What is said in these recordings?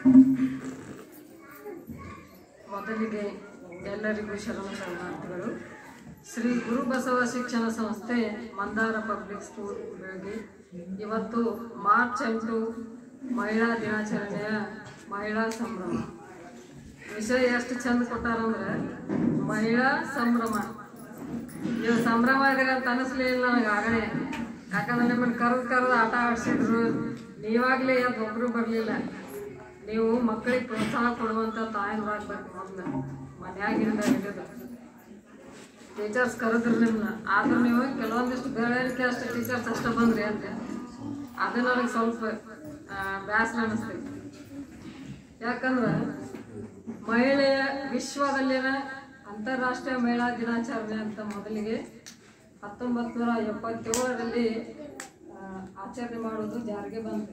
ಮೊದಲಿಗೆ ಎಲ್ಲರಿಗೂ ಶರಣ ಶರಣಾರ್ಥಿಗಳು ಶ್ರೀ ಗುರು ಬಸವ ಶಿಕ್ಷಣ ಸಂಸ್ಥೆ ಮಂದಾರ ಪಬ್ಲಿಕ್ ಸ್ಕೂಲ್ ಬೆಳಗ್ಗೆ ಇವತ್ತು ಮಾರ್ಚ್ ಎಂಟು ಮಹಿಳಾ ದಿನಾಚರಣೆಯ ಮಹಿಳಾ ಸಂಭ್ರಮ ವಿಷಯ ಎಷ್ಟು ಚಂದ ಕೊಟ್ಟಾರಂದ್ರೆ ಮಹಿಳಾ ಸಂಭ್ರಮ ಇದು ಸಂಭ್ರಮ ಇದ್ರೆ ಅಂತ ಅನಿಸ್ಲಿಲ್ಲ ನನಗೆ ಆಗಲೇ ಯಾಕಂದ್ರೆ ನಿಮ್ಮನ್ನ ಕರೆದು ಕರೆದು ಆಟ ಆಡಿಸಿದ್ರು ನೀವಾಗಲೇ ಎದ್ದು ಒಬ್ಬರು ಬರಲಿಲ್ಲ ನೀವು ಮಕ್ಕಳಿಗೆ ಪ್ರೋತ್ಸಾಹ ಕೊಡುವಂಥ ತಾಯಂದ್ರಾಗ್ಬೇಕು ಮೊದಲು ಮನ್ಯಾಗಿಂದ ಹಿಡಿದು ಟೀಚರ್ಸ್ ಕರೆದ್ರು ನಿಮ್ಮನ್ನ ಆದ್ರೂ ನೀವು ಕೆಲವೊಂದಿಷ್ಟು ಬೆಳವಣಿಗೆ ಅಷ್ಟು ಟೀಚರ್ಸ್ ಅಷ್ಟೇ ಬಂದ್ರಿ ಅಂತ ಅದು ನನಗೆ ಸ್ವಲ್ಪ ಆ, ಬೇಸರ ಅನಿಸ್ತೈತಿ ಯಾಕಂದ್ರೆ ಮಹಿಳೆಯ ವಿಶ್ವದಲ್ಲಿನ ಅಂತಾರಾಷ್ಟ್ರೀಯ ಮಹಿಳಾ ದಿನಾಚರಣೆ ಅಂತ ಮೊದಲಿಗೆ ಹತ್ತೊಂಬತ್ತು ನೂರ ಎಪ್ಪತ್ತೇಳರಲ್ಲಿ ಆ, ಆಚರಣೆ ಮಾಡೋದು ಜಾರಿಗೆ ಬಂತು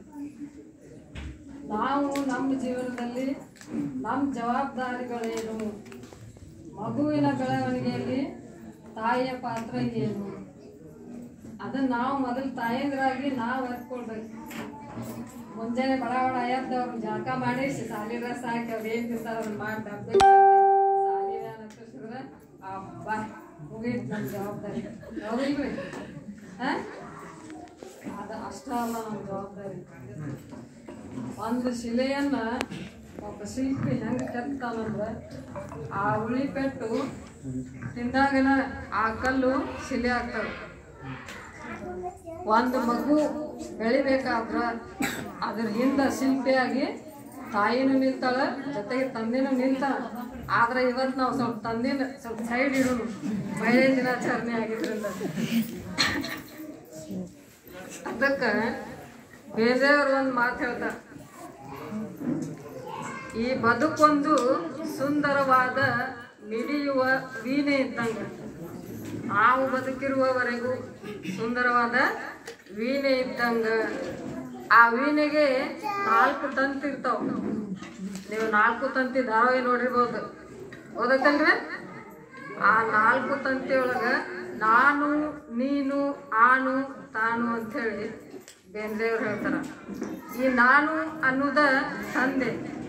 ನಾವು ನಮ್ಮ ಜೀವನದಲ್ಲಿ ನಮ್ಮ ಜವಾಬ್ದಾರಿಗಳೇನು ಮಗುವಿನ ಬೆಳವಣಿಗೆಯಲ್ಲಿ ತಾಯಿಯ ಪಾತ್ರ ಏನು ಅದನ್ನ ನಾವು ಮೊದಲು ತಾಯಂದ್ರಾಗಿ ನಾವು ಅರ್ಕೊಳ್ಬೇಕು ಮುಂಜಾನೆ ಬಡ ಬಡ ಎದ್ದು ಅವ್ರನ್ನ ಜಳಕ ಮಾಡಿ ಸಾಲಿ ಡ್ರೆಸ್ ಹಾಕಿ ಅವ್ರು ಏನ್ ತಿಂತಾರ ಅದನ್ನ ಮಾಡಿ ಡಬ್ಬೆ ಸಾಲಿ ಹತ್ತಿಸಿದ್ರೆ ಅಬ್ಬಾ ಮುಗೀತು ನಮ್ಮ ಜವಾಬ್ದಾರಿ ಹೌದಿಲ್ರಿ ಹಾ ಅದು ಅಷ್ಟ ಅಲ್ಲ ನಮ್ಮ ಜವಾಬ್ದಾರಿ ಒಂದು ಶಿಲೆಯನ್ನ ಒಬ್ಬ ಶಿಲ್ಪಿ ಹೆಂಗೆ ಕೆತ್ತಾನಂದ್ರೆ ಆ ಉಳಿ ಪೆಟ್ಟು ತಿಂದಾಗನ ಆ ಕಲ್ಲು ಶಿಲೆ ಆಗ್ತವೆ ಒಂದು ಮಗು ಬೆಳಿಬೇಕಾದ್ರ ಅದ್ರ ಹಿಂದೆ ಶಿಲ್ಪಿಯಾಗಿ ತಾಯಿನೂ ನಿಲ್ತಾಳ ಜೊತೆಗೆ ತಂದೆನೂ ನಿಲ್ತಾಳ ಆದ್ರೆ ಇವತ್ತು ನಾವು ಸ್ವಲ್ಪ ತಂದಿನ ಸ್ವಲ್ಪ ಸೈಡ್ ಇಡೋಣ ಮಹಿಳೆ ದಿನಾಚರಣೆ ಆಗಿದ್ರಿಂದ ಅದಕ್ಕೆ ಬೇರೆಯವರು ಒಂದು ಮಾತು ಹೇಳ್ತಾರೆ ಈ ಬದುಕೊಂದು ಸುಂದರವಾದ ಮಿಡಿಯುವ ವೀಣೆ ಇದ್ದಂಗೆ ನಾವು ಬದುಕಿರುವವರೆಗೂ ಸುಂದರವಾದ ವೀಣೆ ಇದ್ದಂಗ ಆ ವೀಣೆಗೆ ನಾಲ್ಕು ತಂತಿ ಇರ್ತಾವ ನೀವು ನಾಲ್ಕು ತಂತಿ ಧಾರಾವಾಹಿ ನೋಡಿರ್ಬೋದು ಓದತ್ತಲ್ರಿ ಆ ನಾಲ್ಕು ತಂತಿ ಒಳಗ ನಾನು ನೀನು ಆನು ತಾನು ಅಂಥೇಳಿ ಬೇಂದ್ರೆಯವ್ರು ಹೇಳ್ತಾರ ಈ ನಾನು ಅನ್ನೋದ ತಂದೆ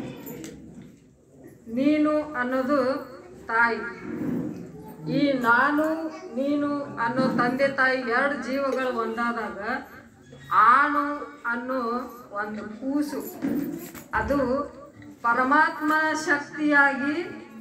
ನೀನು ಅನ್ನೋದು ತಾಯಿ ಈ ನಾನು ನೀನು ಅನ್ನೋ ತಂದೆ ತಾಯಿ ಎರಡು ಜೀವಗಳು ಒಂದಾದಾಗ ಆಣು ಅನ್ನೋ ಒಂದು ಕೂಸು ಅದು ಪರಮಾತ್ಮ ಶಕ್ತಿಯಾಗಿ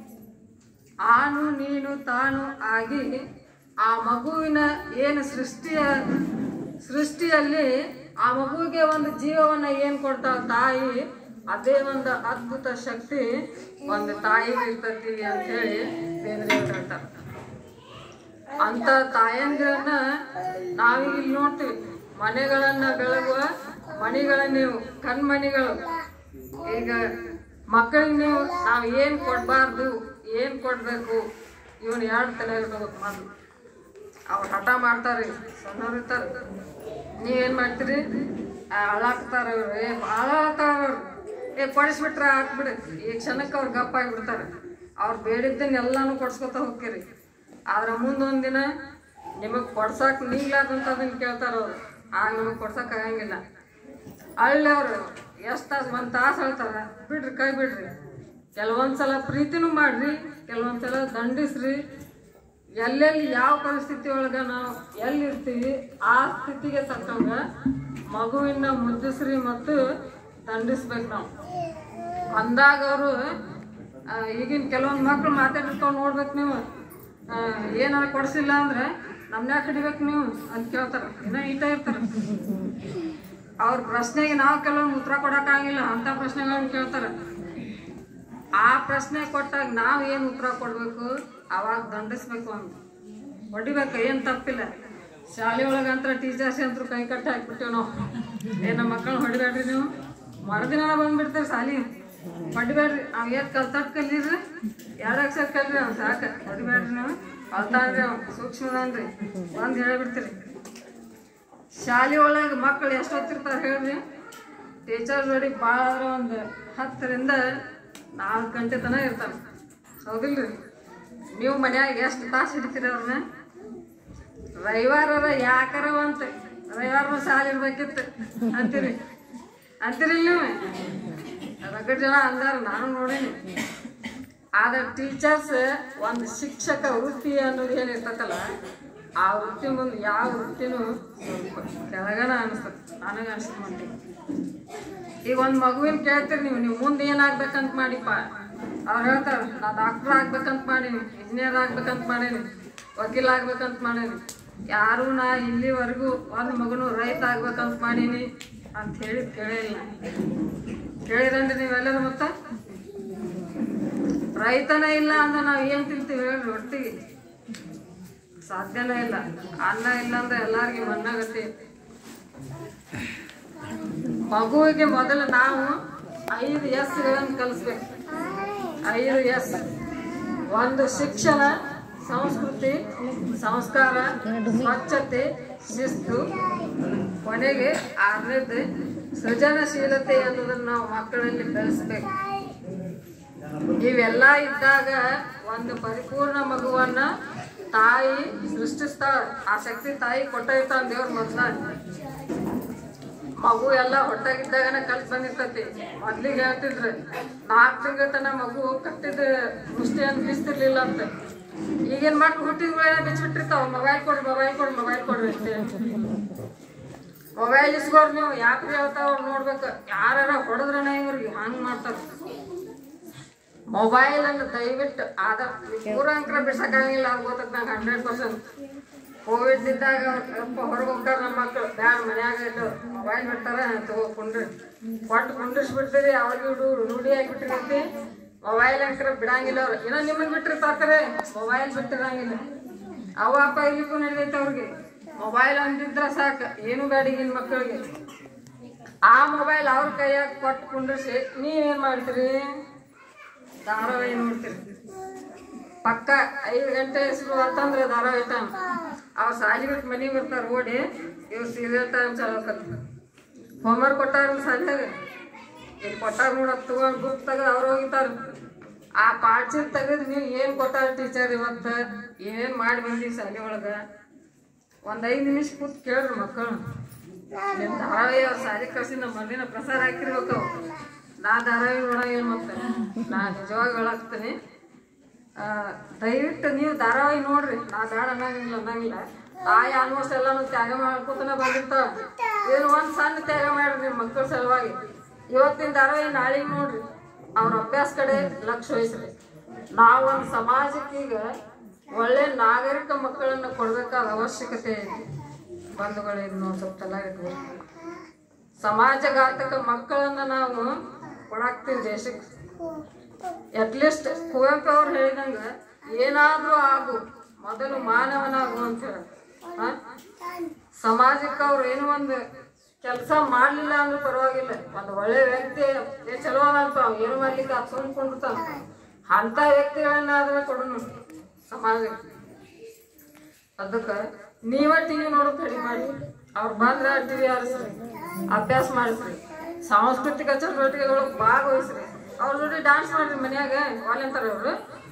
ಆನು ನೀನು ತಾನು ಆಗಿ ಆ ಮಗುವಿನ ಏನು ಸೃಷ್ಟಿಯ ಸೃಷ್ಟಿಯಲ್ಲಿ ಆ ಮಗುವಿಗೆ ಒಂದು ಜೀವವನ್ನ ಏನು ಕೊಡ್ತಾವ ತಾಯಿ ಅದೇ ಒಂದು ಅದ್ಭುತ ಶಕ್ತಿ ಒಂದು ತಾಯಿಗೆ ಇರ್ತತಿ ಅಂತೇಳಿ ಬೇರೆ ಹೇಳ್ತಾರೆ ಅಂತ ತಾಯಂದಿರನ್ನ ನಾವೀಗ ಇಲ್ಲಿ ನೋಡ್ತೀವಿ ಮನೆಗಳನ್ನ ಬೆಳಗುವ ಮಣಿಗಳನ್ನ ನೀವು ಕಣ್ಮಣಿಗಳು ಈಗ ಮಕ್ಕಳಿಗೆ ನೀವು ನಾವು ಏನು ಕೊಡಬಾರ್ದು ಏನು ಕೊಡಬೇಕು ಇವನು ಎರಡು ತಲೆ ಇರ್ಬೇಕು ಮೊದಲು ಅವ್ರು ಹಠ ಮಾಡ್ತಾರೆ ಸಣ್ಣವ್ರು ಇರ್ತಾರೆ ನೀವೇನು ಮಾಡ್ತೀರಿ ಅಳಾಕ್ತಾರ ಅವ್ರು ಏ ಭಾಳ ಅಳತಾರ ಅವ್ರು ಏ ಕೊಡಿಸ್ಬಿಟ್ರೆ ಹಾಕ್ಬಿಡಿ ಈ ಕ್ಷಣಕ್ಕೆ ಅವ್ರು ಗಪ್ಪ ಆಗಿಬಿಡ್ತಾರೆ ಅವ್ರು ಬೇಡಿದ್ದನ್ನ ಎಲ್ಲಾನು ಕೊಡ್ಸ್ಕೊತ ಹೋಗ್ತೀರಿ ಆದ್ರೆ ಮುಂದೊಂದು ದಿನ ನಿಮಗೆ ಕೊಡ್ಸಕ್ಕೆ ನೀಗ್ಲಾದಂಥದನ್ನ ಕೇಳ್ತಾರ ಅವ್ರು ಆಗ ನಿಮಗೆ ಕೊಡ್ಸಕ್ಕೆ ಆಗಂಗಿಲ್ಲ ಅಳ್ಳಿ ಅವ್ರು ಎಷ್ಟು ತಾಸು ಒಂದು ತಾಸು ಹೇಳ್ತಾರ ಬಿಡ್ರಿ ಕೈ ಬಿಡ್ರಿ ಕೆಲವೊಂದು ಸಲ ಪ್ರೀತಿನೂ ಮಾಡ್ರಿ ಕೆಲವೊಂದು ಸಲ ದಂಡಿಸ್ರಿ ಎಲ್ಲೆಲ್ಲಿ ಯಾವ ಪರಿಸ್ಥಿತಿ ಒಳಗೆ ನಾವು ಎಲ್ಲಿರ್ತೀವಿ ಆ ಸ್ಥಿತಿಗೆ ತಕ್ಕಂಗ ಮಗುವಿನ ಮುದ್ದಿಸ್ರಿ ಮತ್ತು ದಂಡಿಸ್ಬೇಕು ನಾವು ಅಂದಾಗ ಅವರು ಈಗಿನ ಕೆಲವೊಂದು ಮಕ್ಳು ಮಾತಾಡಿರ್ತಾವ್ ನೋಡ್ಬೇಕು ನೀವು ಆ, ಏನಾರ ಕೊಡ್ಸಿಲ್ಲ ಅಂದ್ರೆ ನಮ್ನ್ಯಾಕ ಹಿಡಿಬೇಕು ನೀವು ಅಂತ ಕೇಳ್ತಾರೆ ಇನ್ನ ಈಟ ಇರ್ತಾರೆ ಅವ್ರ ಪ್ರಶ್ನೆಗೆ ನಾವು ಕೆಲವೊಂದು ಉತ್ತರ ಕೊಡೋಕ್ಕಾಗಿಲ್ಲ ಅಂಥ ಪ್ರಶ್ನೆಗಳನ್ನ ಕೇಳ್ತಾರೆ ಆ ಪ್ರಶ್ನೆ ಕೊಟ್ಟಾಗ ನಾವು ಏನು ಉತ್ತರ ಕೊಡಬೇಕು ಅವಾಗ ದಂಡಿಸ್ಬೇಕು ಅಂತ ಹೊಡಿಬೇಕು ಏನು ತಪ್ಪಿಲ್ಲ ಶಾಲೆ ಒಳಗಂತ್ರ ಟೀಚರ್ಸ್ ಅಂತೂ ಕೈ ಕಟ್ಟಿ ಹಾಕ್ಬಿಟ್ಟೇವ್ ನಾವು ಏ ನಮ್ಮ ಮಕ್ಕಳನ್ನ ಹೊಡಿಬೇಡ್ರಿ ನೀವು ಮರುದಿನ ಬಂದ್ಬಿಡ್ತೀರಿ ಶಾಲಿ ಹೊಡಿಬೇಡ್ರಿ ನಾವು ಏಟ್ ಕಲ್ತಟ್ ಕಲೀರಿ ಎರಡು ಅಕ್ಷರ ಕಲ್ರಿ ಅವ್ನು ಸಾಕು ಹೊಡಿಬೇಡ್ರಿ ನೀವು ಕಲ್ತಾನ್ರಿ ಅವ್ನು ಸೂಕ್ಷ್ಮದನ್ರಿ ಬಂದು ಹೇಳಿಬಿಡ್ತೀರಿ ಶಾಲೆ ಒಳಗೆ ಮಕ್ಕಳು ಎಷ್ಟು ಹೊತ್ತಿರ್ತಾರೆ ಹೇಳ್ರಿ ಟೀಚರ್ ಜೋಡಿ ಭಾಳ ಆದ್ರೆ ಒಂದು ಹತ್ತರಿಂದ ನಾಲ್ಕು ಗಂಟೆ ತನಕ ಇರ್ತಾರೆ ಹೌದಿಲ್ರಿ ನೀವು ಮನ್ಯಾಗ ಎಷ್ಟು ತಾಸು ಹಿಡಿತೀರಿ ಅವ್ರನ್ನ ರವಿವಾರ ಯಾಕಾರ ಅಂತ ರವಿವಾರ ಶಾಲೆ ಇರ್ಬೇಕಿತ್ತು ಅಂತೀರಿ ಅಂತೀರಿ ನೀವು ರಗಡ್ ಜನ ಅಂದಾರ ನಾನು ನೋಡೀನಿ ಆದ್ರೆ ಟೀಚರ್ಸ್ ಒಂದು ಶಿಕ್ಷಕ ವೃತ್ತಿ ಅನ್ನೋದು ಏನಿರ್ತೈತಲ್ಲ ಆ ವೃತ್ತಿ ಮುಂದೆ ಯಾವ ವೃತ್ತಿನೂ ಸ್ವಲ್ಪ ಕೆಳಗನ ಅನಿಸ್ತದೆ ನನಗೆ ಅನಿಸ್ತು ಮಟ್ಟಿಗೆ ಈಗ ಒಂದು ಮಗುವಿನ ಕೇಳ್ತೀರಿ ನೀವು ನೀವು ಮುಂದೆ ಏನಾಗ್ಬೇಕಂತ ಮಾಡಿಪ್ಪ ಅವ್ರು ಹೇಳ್ತಾರೆ ನಾ ಡಾಕ್ಟರ್ ಆಗ್ಬೇಕಂತ ಮಾಡೀನಿ ಇಂಜಿನಿಯರ್ ಆಗ್ಬೇಕಂತ ಮಾಡೀನಿ ವಕೀಲ ಆಗ್ಬೇಕಂತ ಮಾಡೀನಿ ಯಾರು ನಾ ಇಲ್ಲಿವರೆಗೂ ಒಂದು ಮಗನು ರೈತ ಆಗ್ಬೇಕಂತ ಮಾಡೀನಿ ಅಂತ ಹೇಳಿ ಕೇಳಿಲ್ಲ ಕೇಳಿರಂದ್ರೆ ನೀವೆಲ್ಲರೂ ಮತ್ತೆ ರೈತನೇ ಇಲ್ಲ ಅಂದ್ರೆ ನಾವು ಏನು ತಿಂತೀವಿ ಹೇಳ್ರಿ ಒಟ್ಟಿಗೆ ಸಾಧ್ಯನೇ ಇಲ್ಲ ಅನ್ನ ಇಲ್ಲ ಅಂದ್ರೆ ಎಲ್ಲಾರ್ಗಿ ಮಣ್ಣಾಗತ್ತೆ ಮಗುವಿಗೆ ಮೊದಲು ನಾವು ಐದು ಎಸ್ಗಳನ್ನು ಕಲಿಸ್ಬೇಕು ಐದು ಎಸ್ ಒಂದು ಶಿಕ್ಷಣ ಸಂಸ್ಕೃತಿ ಸಂಸ್ಕಾರ ಸ್ವಚ್ಛತೆ ಶಿಸ್ತು ಕೊನೆಗೆ ಆರನೇದು ಸೃಜನಶೀಲತೆ ಅನ್ನೋದನ್ನ ನಾವು ಮಕ್ಕಳಲ್ಲಿ ಬೆಳೆಸ್ಬೇಕು ಇವೆಲ್ಲ ಇದ್ದಾಗ ಒಂದು ಪರಿಪೂರ್ಣ ಮಗುವನ್ನ ತಾಯಿ ಸೃಷ್ಟಿಸ್ತಾಳ ಆ ಶಕ್ತಿ ತಾಯಿ ಕೊಟ್ಟಿರ್ತಾಳ ದೇವ್ರ ಮೊದ್ಲ ಮಗು ಎಲ್ಲ ಹೊಟ್ಟಾಗಿದ್ದಾಗನ ಕಲ್ತ್ ಬಂದಿರ್ತೈತಿ ಮೊದ್ಲಿಗೆ ಹೇಳ್ತಿದ್ರು ನಾಲ್ಕು ತಿಂಗಳ ತನ ಮಗು ಕಟ್ಟಿದ ಮುಷ್ಟಿಯನ್ನು ಬೀಸ್ತಿರ್ಲಿಲ್ಲ ಅಂತ ಈಗೇನ್ ಮಕ್ಳು ಹುಟ್ಟಿದ ಮೇಲೆ ಬಿಚ್ಚಿಬಿಟ್ಟಿರ್ತಾವ ಮೊಬೈಲ್ ಕೊಡ್ರಿ ಮೊಬೈಲ್ ಕೊಡ್ರಿ ಮೊಬೈಲ್ ಕೊಡ್ರಿ ಅಷ್ಟೇ ಮೊಬೈಲ್ ಇಸ್ಕೋರ್ ನೀವು ಯಾಕ್ರಿ ಹೇಳ್ತಾವ ನೋಡ್ಬೇಕು ಯಾರ ಹೊಡೆದ್ರನ ಇವ್ರಿಗೆ ಹಂಗ್ ಮಾಡ್ತಾರ ಮೊಬೈಲ್ ಅನ್ನು ದಯವಿಟ್ಟು ಆದ ಪೂರ ಅಂಕರ ಬಿಡ್ಸಕ್ಕಾಗಿಲ್ಲ ಅದು ಗೊತ್ತದ ನಂಗೆ ಹಂಡ್ರೆಡ್ ಪರ್ಸೆಂಟ್ ಕೋವಿಡ್ ಇದ್ದಾಗ ಯಪ್ಪ ಹೊರಗೆ ಹೋಗ್ತಾರ ನಮ್ಮ ಮಕ್ಕಳು ಬ್ಯಾಡ ಮನ್ಯಾಗ ಇಟ್ಟು ಮೊಬೈಲ್ ಬಿಡ್ತಾರ ತಗೋ ಕುಂಡ್ರಿ ಕೊಟ್ಟು ಕುಂಡ್ರಿಸ್ಬಿಡ್ತೀರಿ ಅವ್ರಿಗೆ ರೂಢಿ ಆಗಿಬಿಟ್ಟಿರ್ತೈತಿ ಮೊಬೈಲ್ ಅಂಕರ ಬಿಡಂಗಿಲ್ಲ ಅವ್ರು ಏನೋ ನಿಮ್ಮನ್ನ ಬಿಟ್ಟಿರ್ತಾರೆ ಮೊಬೈಲ್ ಬಿಟ್ಟಿರಂಗಿಲ್ಲ ಅವ ಅಪ್ಪ ಇಲ್ಲಿಗೂ ನಡಿದೈತೆ ಅವ್ರಿಗೆ ಮೊಬೈಲ್ ಅಂದಿದ್ರ ಸಾಕು ಏನು ಗಾಡಿಗಿನ ಮಕ್ಕಳಿಗೆ ಆ ಮೊಬೈಲ್ ಅವ್ರ ಕೈಯಾಗ ಕೊಟ್ಟು ಕುಂಡ್ರಿಸಿ ನೀವೇನ್ ಮಾಡ್ತೀರಿ ಧಾರಾವಾಹಿ ನೋಡ್ತೀರಿ ಪಕ್ಕ ಐದು ಗಂಟೆ ಶುರು ಆತಂದ್ರೆ ಧಾರಾವಾಹಿ ಟೈಮ್ ಅವ್ರು ಸಾಲಿ ಬಿಟ್ಟು ಮನೆಗೆ ಬರ್ತಾರೆ ಓಡಿ ಇವ್ರು ಸೀರಿಯಲ್ ಟೈಮ್ ಚಲೋ ಹೋಮ್ವರ್ಕ್ ಕೊಟ್ಟಾರ ಸಾಲ್ಯಾಗ ಇಲ್ಲಿ ಕೊಟ್ಟಾರ ನೋಡ ತಗೊಂಡು ಬುಕ್ ತೆಗೆದು ಅವ್ರು ಹೋಗಿತಾರ ಆ ಪಾಠ ತೆಗೆದು ನೀವು ಏನು ಕೊಟ್ಟಾರ ಟೀಚರ್ ಇವತ್ತು ಏನೇನು ಮಾಡಿ ಬಂದಿ ಶಾಲೆ ಒಳಗೆ ಒಂದು ಐದು ನಿಮಿಷ ಕೂತ್ ಕೇಳ್ರಿ ಮಕ್ಕಳು ನಿಮ್ಮ ಧಾರಾವಾಹಿ ಅವ್ರ ಸಾಲಿ ಕಳ್ಸಿ ನಮ್ಮ ಮಲ್ಲಿನ ಪ್ರಸಾರ ಹಾಕಿರ್ಬೇಕು ಅವು. ನಾ ಧಾರಾವಾಹಿ ನೋಡಂಗಿಲ್ಲ ಮತ್ತೆ ನಾ ನಿಜವಾಗಿ ಹೇಳಾಕ್ತೀನಿ ಆ, ದಯವಿಟ್ಟು ನೀವು ಧಾರಾವಾಹಿ ನೋಡ್ರಿ ನಾ ಬೇಡ ಅನ್ನಂಗಿಲ್ಲ ಅನ್ನಂಗಿಲ್ಲ ತಾಯಿ ಆಲ್ಮೋಸ್ಟ್ ಎಲ್ಲಾನು ತ್ಯಾಗ ಮಾಡ್ಕೊತನ ಬಂದಿರ್ತಾವ ಏನು ಒಂದ್ ಸಣ್ಣ ತ್ಯಾಗ ಮಾಡ್ರಿ ನಿಮ್ಮ ಮಕ್ಕಳ ಸಲುವಾಗಿ ಇವತ್ತಿನ ಧಾರಾವಾಹಿ ನಾಳೆಗೆ ನೋಡ್ರಿ ಅವ್ರ ಅಭ್ಯಾಸ ಕಡೆ ಲಕ್ಷ್ಯ ವಹಿಸ್ರಿ ನಾವೊಂದು ಸಮಾಜಕ್ಕೆ ಈಗ ಒಳ್ಳೆ ನಾಗರಿಕ ಮಕ್ಕಳನ್ನ ಕೊಡ್ಬೇಕಾದ ಅವಶ್ಯಕತೆ ಐತಿ ಬಂಧುಗಳು ಇನ್ನು ಸ್ವಲ್ಪ ತಲೆ ಇಟ್ಕೊಂಡು ಸಮಾಜಘಾತಕ ಮಕ್ಕಳನ್ನ ನಾವು ಕೊಡಾಕ್ತೀವಿ ದೇಶಕ್ಕೆ ಅಟ್ಲೀಸ್ಟ್ ಕುವೆಂಪು ಅವ್ರು ಹೇಳಿದಂಗ ಏನಾದ್ರೂ ಆಗು ಮೊದಲು ಮಾನವನಾಗು ಅಂತ ಹೇಳ ಸಮಾಜಕ್ಕೆ ಅವ್ರು ಏನೋ ಒಂದು ಕೆಲಸ ಮಾಡ್ಲಿಲ್ಲ ಅಂದ್ರೂ ಪರವಾಗಿಲ್ಲ ಒಂದು ಒಳ್ಳೆ ವ್ಯಕ್ತಿ ಏ ಚಲೋ ಅದಂತ ಅವ್ ಏನು ಮಾಡ್ಲಿಕ್ಕೆ ಹಚ್ಕೊಂಡ್ಕೊಂಡಿರ್ತಾನ ಅಂತ ವ್ಯಕ್ತಿಗಳನ್ನಾದ್ರೆ ಕೊಡೋಣ ಸಮಾಜಕ್ಕೆ ಅದಕ್ಕೆ ನೀವ ಟಿವಿ ನೋಡೋದು ಕಡಿಮೆ ಮಾಡಿ ಅವ್ರು ಬಂದ್ರೆ ಟಿವಿ ಆರಿಸ್ರಿ ಅಭ್ಯಾಸ ಮಾಡಿಸ್ರಿ ಸಾಂಸ್ಕೃತಿಕ ಚಟುವಟಿಕೆಗಳು ಭಾಗವಹಿಸ್ರಿ ಅವ್ರ ಜೋಡಿ ಡಾನ್ಸ್ ಮಾಡ್ರಿ ಮನ್ಯಾಗ ವಾಲಂತಾರ ಅವರು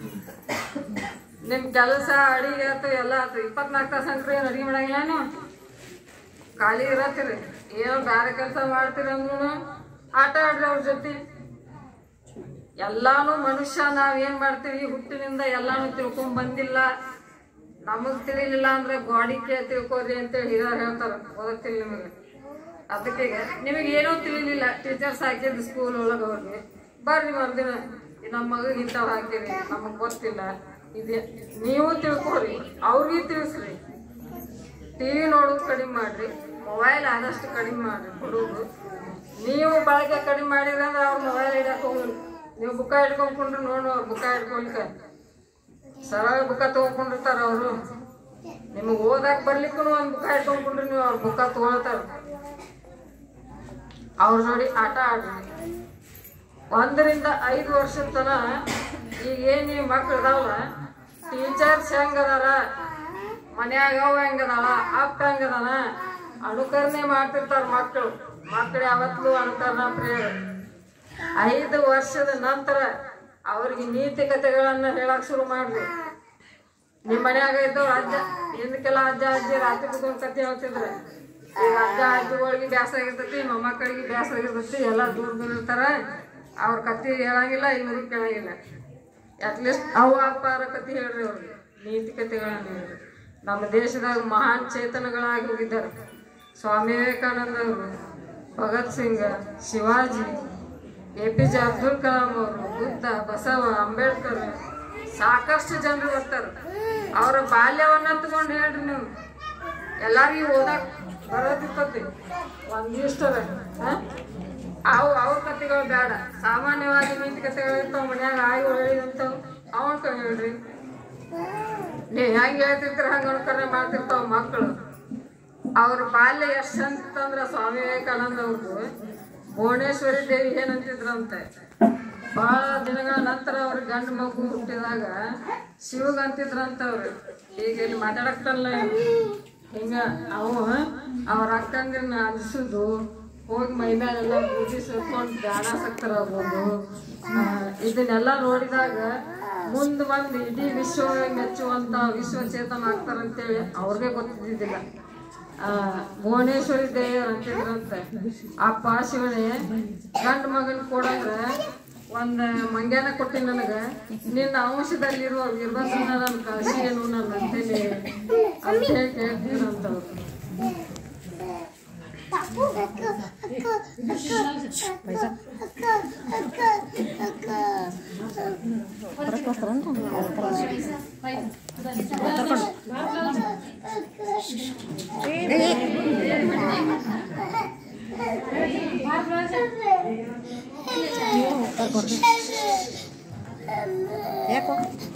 ನಿಮ್ ಕೆಲಸ ಅಡಿಗೆ ಆತು ಎಲ್ಲ ಆತು ಇಪ್ಪತ್ನಾಲ್ಕು ತಾಸು ಅಂಕ್ರಿ ಏನು ಅಡಿಗೆ ಮಾಡಂಗಿಲ್ಲ ನೀವು ಖಾಲಿ ಇರತ್ತೀರಿ ಏನೋ ಬೇರೆ ಕೆಲಸ ಮಾಡ್ತೀರಿ ಅಂದ್ರೂ ಆಟ ಆಡ್ರಿ ಅವ್ರ ಜೊತೆ ಎಲ್ಲಾನು ಮನುಷ್ಯ ನಾವ್ ಏನ್ ಮಾಡ್ತೀವಿ ಹುಟ್ಟಿನಿಂದ ಎಲ್ಲಾನು ತಿಳ್ಕೊಂಡ್ ಬಂದಿಲ್ಲ ನಮಗ್ ತಿಳಿಲಿಲ್ಲ ಅಂದ್ರೆ ಗಾಡಿಗೆ ತಿಳ್ಕೊರಿ ಅಂತೇಳಿ ಹಿರಿಯರು ಹೇಳ್ತಾರ ಓದಕ್ತಿಲ್ಲ ನಿಮಗೆ ಅದಕ್ಕೆ ನಿಮಗೆ ಏನೂ ತಿಳಿಲಿಲ್ಲ ಟೀಚರ್ಸ್ ಹಾಕಿದ್ದು ಸ್ಕೂಲ್ ಒಳಗೆ ಅವ್ರಿಗೆ ಬರ್ರಿ ಮರ್ದಿನ ನಮ್ಮ ಮಗಗೆ ಇಂಥವು ಹಾಕಿರಿ ನಮಗೆ ಗೊತ್ತಿಲ್ಲ ಇದೆ ನೀವು ತಿಳ್ಕೊರಿ ಅವ್ರಿಗೆ ತಿಳಿಸ್ರಿ ಟಿವಿ ನೋಡೋದು ಕಡಿಮೆ ಮಾಡ್ರಿ ಮೊಬೈಲ್ ಆದಷ್ಟು ಕಡಿಮೆ ಮಾಡ್ರಿ ಕೊಡೋದು ನೀವು ಬಳಕೆ ಕಡಿಮೆ ಮಾಡಿದ್ರೆ ಅಂದ್ರೆ ಅವ್ರ ಮೊಬೈಲ್ ಹಿಡಿಯಕ್ಕೆ ಹೋಗಲ್ಲ ನೀವು ಬುಕ್ಕ ಹಿಡ್ಕೊಂಡ್ಕೊಂಡ್ರೆ ನೋಡು ಅವ್ರು ಬುಕ್ಕ ಹಿಡ್ಕೊಳ್ಕ ಸರಳ ಬುಕ್ಕ ತೊಗೊಂಡ್ಕೊಂಡಿರ್ತಾರ ಅವರು ನಿಮಗೆ ಓದಾಕ್ ಬರ್ಲಿಕ್ಕೂ ಒಂದು ಬುಕ್ಕ ಹಿಡ್ಕೊಂಡ್ಕೊಂಡ್ರೆ ನೀವು ಅವ್ರ ಬುಕ್ಕ ತೊಗೊಳ್ತಾರ ಅವ್ರ ಜೋಡಿ ಆಟ ಆಡ್ರಿ ಒಂದರಿಂದ ಐದು ವರ್ಷದ ತನ ಈಗ ಏನ್ ನೀವು ಮಕ್ಳು ಇದಾವಲ್ಲ ಟೀಚರ್ಸ್ ಹೆಂಗದಾರ ಮನ್ಯಾಗ ಅವ ಹೆಂಗದಾಳ ಅಪ್ಪ ಹೆಂಗದಾನ ಅನುಕರಣೆ ಮಾಡ್ತಿರ್ತಾರ ಮಕ್ಕಳು ಮಕ್ಕಳು ಯಾವತ್ತೂ ಅನುಕರಣ ಪ್ರಿಯ ಐದು ವರ್ಷದ ನಂತರ ಅವ್ರಿಗೆ ನೀತಿಕತೆಗಳನ್ನ ಹೇಳಕ್ ಶುರು ಮಾಡ್ರಿ ನಿಮ್ ಮನ್ಯಾಗ ಇದ್ದವ್ರು ಅಜ್ಜ ಹಿಂದಕ್ಕೆಲ್ಲ ಅಜ್ಜ ಅಜ್ಜಿ ರಾತ್ರಿ ಕುತ್ಕೊಂಡ್ ಕತೆ ಹೇಳ್ತಿದ್ರೆ ಈಗ ಅಜ್ಜ ಅಜ್ಜಿಗಳಿಗೆ ಬ್ಯಾಸರ ಆಗಿರ್ತೈತಿ ಮೊಮ್ಮಕ್ಕಳಿಗೆ ಬ್ಯಾಸರ ಆಗಿರ್ತೈತಿ ಎಲ್ಲ ದೂರ ದೂರ ಇರ್ತಾರ ಅವ್ರ ಕತೆ ಹೇಳಂಗಿಲ್ಲ ಇವ್ರು ಕೇಳಂಗಿಲ್ಲ ಅಟ್ಲೀಸ್ಟ್ ಅವು ಅಪ್ಪಾರ ಕತೆ ಹೇಳ್ರಿ ಅವ್ರಿಗೆ ನೀತಿ ಕಥೆಗಳನ್ನ ಹೇಳ್ರಿ ನಮ್ಮ ದೇಶದಾಗ ಮಹಾನ್ ಚೇತನಗಳಾಗಿ ಹೋಗಿದ್ದಾರೆ ಸ್ವಾಮಿ ವಿವೇಕಾನಂದ ಅವರು Bhagat Singh Shivaji A P J Abdul Kalam ಅವರು ಬುದ್ಧ ಬಸವ ಅಂಬೇಡ್ಕರ್ ಸಾಕಷ್ಟು ಜನರು ಬರ್ತಾರೆ ಅವರ ಬಾಲ್ಯವನ್ನ ತಗೊಂಡು ಹೇಳ್ರಿ ನೀವು ಎಲ್ಲಾರಿಗೂ ಓದಕ್ ಬರೋದಿರ್ತತಿ ಒಂದಿಷ್ಟರ ಅವು ಅವ್ರ ಕತೆಗಳು ಬೇಡ ಸಾಮಾನ್ಯವಾಗಿ ನೀತಿ ಕತೆಗಳು ಇರ್ತಾವ ಮನ್ಯಾಗ ಆಯಿ ಹೇಳಿದಂಥವು ಅವನ್ ಕ ಹೇಳ್ರಿ ನೀ ಹೆಂಗ್ ಹೇಳ್ತಿರ್ತೀರ ಹಂಗ ಅನ್ಕರೆ ಮಾಡ್ತಿರ್ತಾವ ಮಕ್ಕಳು ಅವ್ರ ಬಾಲ್ಯ ಎಷ್ಟು ಚಂದ ಅಂದ್ರ ಸ್ವಾಮಿ ವಿವೇಕಾನಂದ ಅವ್ರದ್ದು ಭುವನೇಶ್ವರಿ ದೇವಿ ಏನಂತಿದ್ರಂತೆ ಬಹಳ ದಿನಗಳ ನಂತರ ಅವ್ರ ಗಂಡು ಮಗು ಹುಟ್ಟಿದಾಗ ಶಿವಗ್ ಅಂತಿದ್ರಂತ ಅವ್ರು ಈಗ ಇಲ್ಲಿ ಮಾತಾಡಕ್ತಲ್ಲ ಹಿಂಗ ಅವು ಅವ್ರ ಅಕ್ಕಂದಿರನ್ನ ಅಂಜಿಸುದು ಹೋಗಿ ಮೈ ಮೇಲೆಲ್ಲ ಬೂದಿ ಸುರ್ಕೊಂಡು ಧ್ಯಾನಾಸಕ್ತರ ಆಗ್ಬೋದು ಆ, ಇದನ್ನೆಲ್ಲ ನೋಡಿದಾಗ ಮುಂದೆ ಬಂದು ಇಡೀ ವಿಶ್ವ ಮೆಚ್ಚುವಂತ ವಿಶ್ವಚೇತನ ಆಗ್ತಾರಂತೇಳಿ ಅವ್ರಿಗೆ ಗೊತ್ತಿದ್ದಿದ್ದಿಲ್ಲ ಆ, ಭುವನೇಶ್ವರಿ ದೇವಿಯರ್ ಅಂತಿದ್ರಂತೆ ಅಪ್ಪ ಶಿವನೇ ಗಂಡು ಮಗನ್ ಕೊಡಂದ್ರ ಒಂದ್ ಮಂಗ್ಯಾನ ಕೊಟ್ಟಿ ನನಗ ನಿನ್ನ ಅಂಶದಲ್ಲಿರುವ ವೀರಭದ್ರನ ನನ್ನ ಕಳಿಸಿ ಏನು ನನ್ನ ಅಂತೇಳಿ ಅಂತ ಹೇಳಿ ಕೇಳ್ತೀರಂತವ್ರು ಯಾಕೋ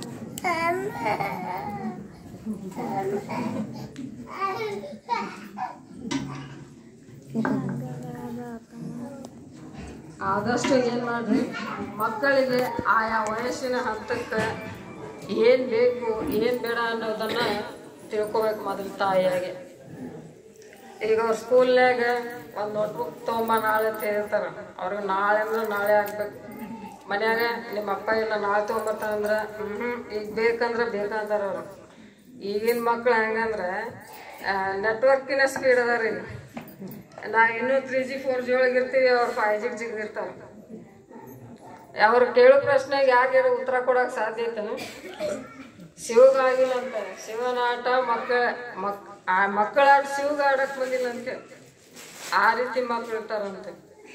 ಆದಷ್ಟು ಏನ್ ಮಾಡ್ರಿ ಮಕ್ಕಳಿಗೆ ಆಯಾ ವಯಸ್ಸಿನ ಹಂತಕ್ಕೆ ಏನ್ ಬೇಕು ಏನ್ ಬೇಡ ಅನ್ನೋದನ್ನ ತಿಳ್ಕೊಬೇಕು ಮೊದಲು ತಾಯಿಯಾಗೆ ಈಗ ಅವ್ರ ಸ್ಕೂಲ್ನಾಗ ಒಂದು ನೋಟ್ಬುಕ್ ತೊಗೊಂಬ ನಾಳೆ ಅಂತ ಹೇಳ್ತಾರ ಅವ್ರಿಗೆ ನಾಳೆ ಅಂದ್ರೆ ನಾಳೆ ಆಗ್ಬೇಕು ಮನ್ಯಾಗ ನಿಮ್ಮ ಅಪ್ಪ ಇಲ್ಲ ನಾಳೆ ತೊಗೊಂಬರ್ತಾರಂದ್ರೆ ಹ್ಞೂ ಈಗ ಬೇಕಂದ್ರೆ ಬೇಕಂತಾರ ಅವ್ರು ಈಗಿನ ಮಕ್ಳು ಹೆಂಗಂದ್ರೆ ನೆಟ್ವರ್ಕಿನ ಸ್ಪೀಡ್ ಅದ ರೀ ನಾ ಇನ್ನೂ ತ್ರೀ ಜಿ ಫೋರ್ ಜಿ ಒಳಗೆ ಇರ್ತೀವಿ ಅವ್ರು ಫೈವ್ ಜಿಗೆ ಜಿಗಿರ್ತಾವ ಅವ್ರು ಕೇಳೋ ಪ್ರಶ್ನೆಗೆ ಯಾಕೆ ಉತ್ತರ ಕೊಡಕ್ ಸಾಧ್ಯ ಐತನು ಶಿವಗಾಗಿಲ್ಲ ಅಂತ ಶಿವನ ಆಟ ಮಕ್ಕಳ ಮಕ್ ಆ ಮಕ್ಕಳ ಆಟ ಶಿವಗ ಆಡಕ್ ಬಂದಿಲ್ಲ ಅಂತ ಆ ರೀತಿ ಮಕ್ಳು ಇರ್ತಾರಂತೆ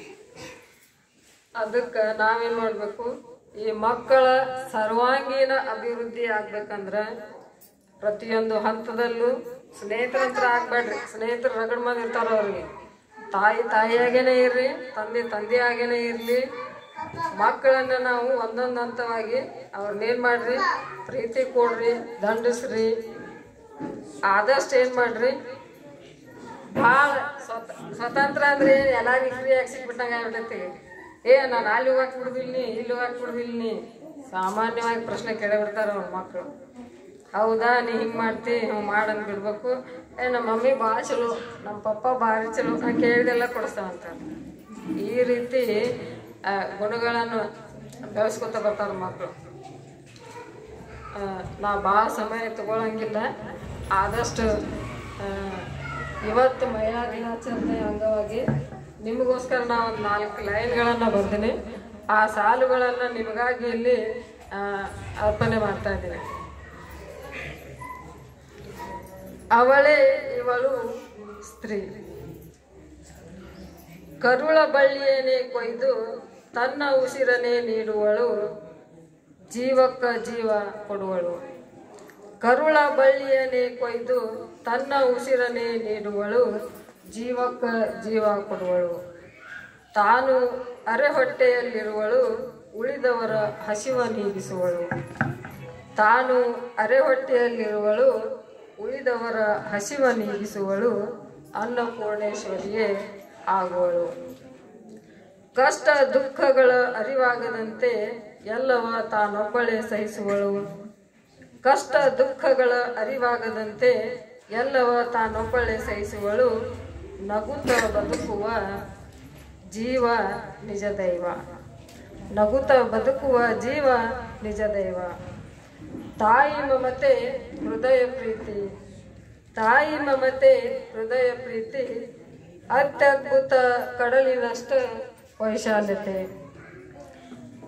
ಅದಕ್ಕೆ ನಾವೇನ್ ಮಾಡ್ಬೇಕು ಈ ಮಕ್ಕಳ ಸರ್ವಾಂಗೀಣ ಅಭಿವೃದ್ಧಿ ಆಗ್ಬೇಕಂದ್ರ ಪ್ರತಿಯೊಂದು ಹಂತದಲ್ಲೂ ಸ್ನೇಹಿತರಂತ್ರ ಆಗ್ಬೇಡ್ರಿ ಸ್ನೇಹಿತರು ರಗಡ್ ಮಂದಿ ಇರ್ತಾರ ಅವ್ರಿಗೆ ತಾಯಿ ತಾಯಿಯಾಗೇನೆ ಇರ್ರಿ ತಂದೆ ತಂದೆಯಾಗೇನೆ ಇರ್ಲಿ ಮಕ್ಕಳನ್ನ ನಾವು ಒಂದೊಂದು ಹಂತವಾಗಿ ಅವ್ರನ್ನೇನ್ ಮಾಡ್ರಿ ಪ್ರೀತಿ ಕೊಡ್ರಿ ದಂಡಿಸ್ರಿ ಆದಷ್ಟು ಏನ್ ಮಾಡ್ರಿ ಭಾಳ ಸ್ವತ ಸ್ವತಂತ್ರ ಅಂದ್ರೆ ಎಲ್ಲಾರಿಗೂ ಫ್ರೀ ಆಗಿ ಸಿಕ್ಬಿಟ್ಟಂಗ ಆಗ್ಬಿಟ್ಟೈತಿ ಏ ನಾನು ಅಲ್ಲಿ ಹೋಗಕ್ ಬಿಡುದಿಲ್ಲ ಇಲ್ಲಿ ಹೋಗಕ್ ಬಿಡುದಿಲ್ಲ ಸಾಮಾನ್ಯವಾಗಿ ಪ್ರಶ್ನೆ ಕೇಳಿಬಿಡ್ತಾರ ಅವ್ರ ಮಕ್ಕಳು ಹೌದಾ ನೀ ಹಿಂಗೆ ಮಾಡ್ತಿ ಹಿಂಗೆ ಮಾಡಂದ್ ಬಿಡ್ಬೇಕು ಏ ನಮ್ಮ ಮಮ್ಮಿ ಭಾಳ ಚಲೋ ನಮ್ಮ ಪಪ್ಪ ಭಾರಿ ಚಲೋ ನಾ ಕೇಳಿದೆಲ್ಲ ಕೊಡಿಸ್ತಾವಂತಾರೆ ಈ ರೀತಿ ಆ, ಗುಣಗಳನ್ನು ಬೆಳೆಸ್ಕೊತ ಬರ್ತಾರೆ ಮಕ್ಕಳು ಆ, ನಾ ಭಾಳ ಸಮಯ ತಗೊಳಂಗಿಲ್ಲ ಆದಷ್ಟು ಆ, ಇವತ್ತು ಮಹಿಳಾ ದಿನಾಚರಣೆ ಅಂಗವಾಗಿ ನಿಮಗೋಸ್ಕರ ನಾ ಒಂದು ನಾಲ್ಕು ಲೈನ್ಗಳನ್ನು ಬರ್ತೀನಿ ಆ ಸಾಲುಗಳನ್ನು ನಿಮಗಾಗಿ ಇಲ್ಲಿ ಆ, ಅರ್ಪಣೆ ಮಾಡ್ತಾ ಇದ್ದೀನಿ ಅವಳೇ ಇವಳು ಸ್ತ್ರೀ ಕರುಳ ಬಳ್ಳಿಯನ್ನೇ ಕೊಯ್ದು ತನ್ನ ಉಸಿರನ್ನೇ ನೀಡುವಳು ಜೀವಕ್ಕ ಜೀವ ಕೊಡುವಳು ಕರುಳ ಬಳ್ಳಿಯನ್ನೇ ಕೊಯ್ದು ತನ್ನ ಉಸಿರನ್ನೇ ನೀಡುವಳು ಜೀವಕ್ಕ ಜೀವ ಕೊಡುವಳು ತಾನು ಅರೆಹೊಟ್ಟೆಯಲ್ಲಿರುವಳು ಉಳಿದವರ ಹಸಿವ ನೀಗಿಸುವಳು ತಾನು ಅರೆಹೊಟ್ಟೆಯಲ್ಲಿರುವಳು ಉಳಿದವರ ಹಸಿವ ನೀಗಿಸುವಳು ಅನ್ನಪೂರ್ಣೇಶ್ವರಿಯೇ ಆಗುವಳು ಕಷ್ಟ ದುಃಖಗಳ ಅರಿವಾಗದಂತೆ ಎಲ್ಲವ ತಾನೊಬ್ಬಳೇ ಸಹಿಸುವಳು ಕಷ್ಟ ದುಃಖಗಳ ಅರಿವಾಗದಂತೆ ಎಲ್ಲವ ತಾನೊಬ್ಬಳೇ ಸಹಿಸುವಳು ನಗುತ್ತ ಬದುಕುವ ಜೀವ ನಿಜ ದೈವ ನಗುತ್ತ ಬದುಕುವ ಜೀವ ನಿಜ ದೈವ ತಾಯಿ ಮಮತೆ ಹೃದಯ ಪ್ರೀತಿ ತಾಯಿ ಮಮತೆ ಹೃದಯ ಪ್ರೀತಿ ಅತ್ಯದ್ಭುತ ಕಡಲಿನಷ್ಟ ವೈಶಾಲ್ಯತೆ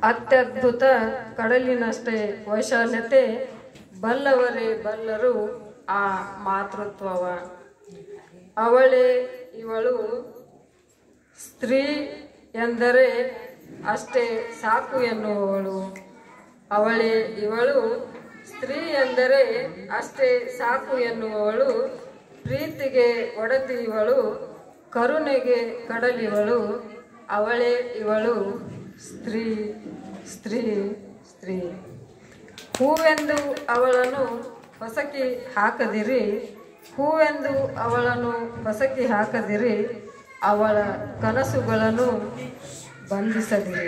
ಅತ್ಯದ್ಭುತ ಕಡಲಿನಷ್ಟೇ ವೈಶಾಲ್ಯತೆ ಬಲ್ಲವರೇ ಬಲ್ಲರು ಆ ಮಾತೃತ್ವವ ಅವಳೇ ಇವಳು ಸ್ತ್ರೀ ಎಂದರೆ ಅಷ್ಟೇ ಸಾಕು ಎನ್ನುವವಳು ಅವಳೇ ಇವಳು ಸ್ತ್ರೀ ಎಂದರೆ ಅಷ್ಟೇ ಸಾಕು ಎನ್ನುವವಳು ಪ್ರೀತಿಗೆ ಒಡತಿ ಇವಳು ಕರುಣೆಗೆ ಕಡಲಿವಳು ಅವಳೇ ಇವಳು ಸ್ತ್ರೀ ಸ್ತ್ರೀ ಸ್ತ್ರೀ ಹೂವೆಂದು ಅವಳನ್ನು ಹೊಸಕಿ ಹಾಕದಿರಿ ಹೂವೆಂದು ಅವಳನ್ನು ಹೊಸಕಿ ಹಾಕದಿರಿ ಅವಳ ಕನಸುಗಳನ್ನು ಬಂಧಿಸದಿರಿ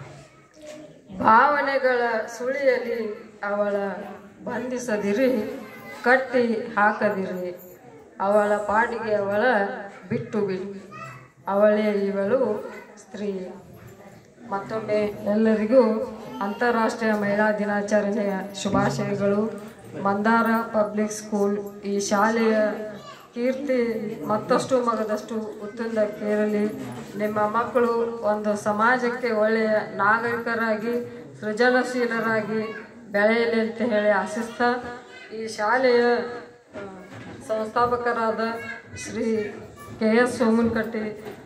ಭಾವನೆಗಳ ಸುಳಿಯಲ್ಲಿ ಅವಳ ಬಂಧಿಸದಿರಿ ಕಟ್ಟಿ ಹಾಕದಿರಿ ಅವಳ ಪಾಟಿಗೆ ಅವಳ ಬಿಟ್ಟು ಬಿಡಿ ಅವಳೇ ಇವಳು ಸ್ತ್ರೀ ಮತ್ತೊಮ್ಮೆ ಎಲ್ಲರಿಗೂ ಅಂತಾರಾಷ್ಟ್ರೀಯ ಮಹಿಳಾ ದಿನಾಚರಣೆಯ ಶುಭಾಶಯಗಳು ಮಂದಾರ ಪಬ್ಲಿಕ್ ಸ್ಕೂಲ್ ಈ ಶಾಲೆಯ ಕೀರ್ತಿ ಮತ್ತಷ್ಟು ಮಗದಷ್ಟು ಉತ್ತುಂಗಕ್ಕೇರಲಿ ನಿಮ್ಮ ಮಕ್ಕಳು ಒಂದು ಸಮಾಜಕ್ಕೆ ಒಳ್ಳೆಯ ನಾಗರಿಕರಾಗಿ ಸೃಜನಶೀಲರಾಗಿ ಬೆಳೆಯಲಿ ಅಂತ ಹೇಳಿ ಆಶಿಸ್ತಾ ಈ ಶಾಲೆಯ ಆ, ಸಂಸ್ಥಾಪಕರಾದ ಶ್ರೀ ಕೆ ಎಸ್ ಸೋಮನಕಟ್ಟಿ